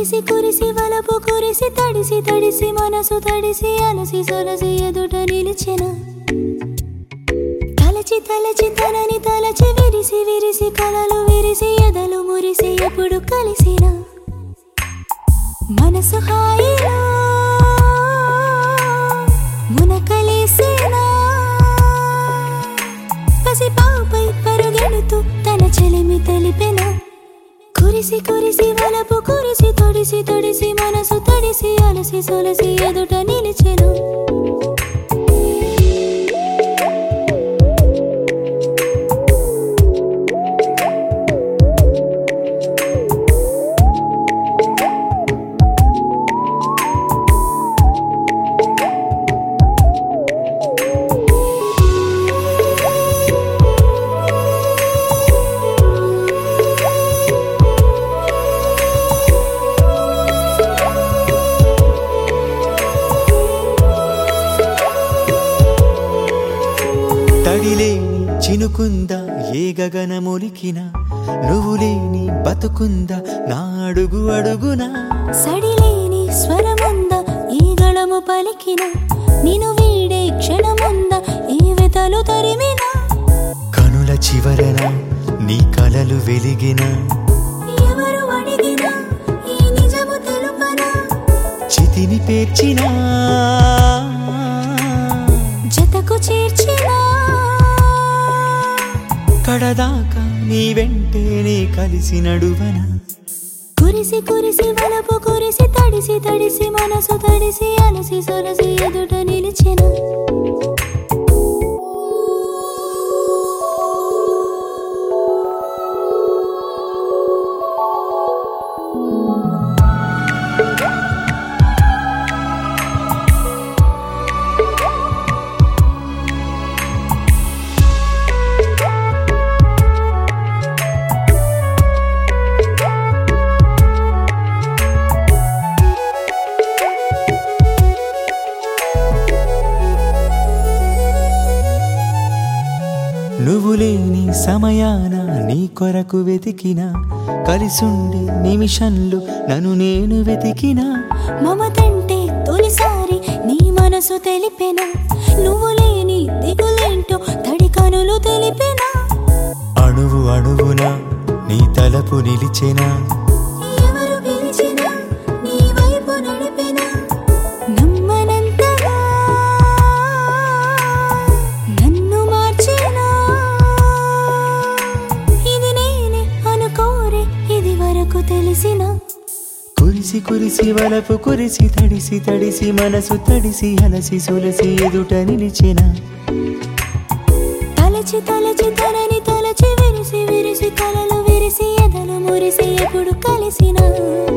కురిసి కురిసి వలపు కురిసి తడిసి తడిసి మనసు తడిసి అలసి సొలసి ఎదుట నిలిచెన తలచి తలచి తనని తలచి విరిసి విరిసి కలలు విరిసి ఎదలు మురిసి ఎప్పుడు కలిసిన మనసు హాయిలో మునకలేసేనా పసి పాపై పరుగెడుతూ తన చెలిమి తెలిపెన కురిసి కురిసి వలపు కురిసి తొడిసి తొడిసి మనసు తడిసి అలసి సొలసి ఎదుట నిలిచెను తడిలేని చినుకుందా ఏ గగనములికిన నువ్వు లేని బతుకుందా నా అడుగు అడుగునా సడిలేని స్వరముంద ఈ గళము పలికిన నిను వీడే క్షణముంద ఈ వెతలు తరిమిన కనుల చివరన నీ కలలు వెలిగిన ఎవరు అడిగినా ఈ నిజము తెలుపనా చితిని పేర్చినా జతకు చేర్చినా కడదాకా నీ వెంటే నీ కలిసి నడువన కురిసి కురిసి వలపు కురిసి తడిసి తడిసి మనసు తడిసి అలసి సొలసి ఎదుట నిలిచెన నువ్వు లేని సమయాన నీ కొరకు వెతికిన కలిసుండే నిమిషంలో నన్ను నేను వెతికినా మమతంటే తొలిసారి నీ మనసు తెలిపెన నువ్వు లేని దిగులేంటో తడి కనులు తెలిపెన అణువు అణువున నీ తలపు నిలిచెనా ఎవరు పిలిచినా నీ వైపు నడిపెనా నమ్మనంతగా నన్ను మార్చేనా ఇది నేనే అనుకోరే ఇది వరకు తెలిసిన కురిసి కురిసి వలపు కురిసి తడిసి తడిసి మనసు తడిసి అలసి సొలసి ఎదుట నిలిచెన తలచి తలచి తనని తలచి విరిసి విరిసి కలలు విరిసి ఎదలు మురిసి ఎప్పుడు కలిసిన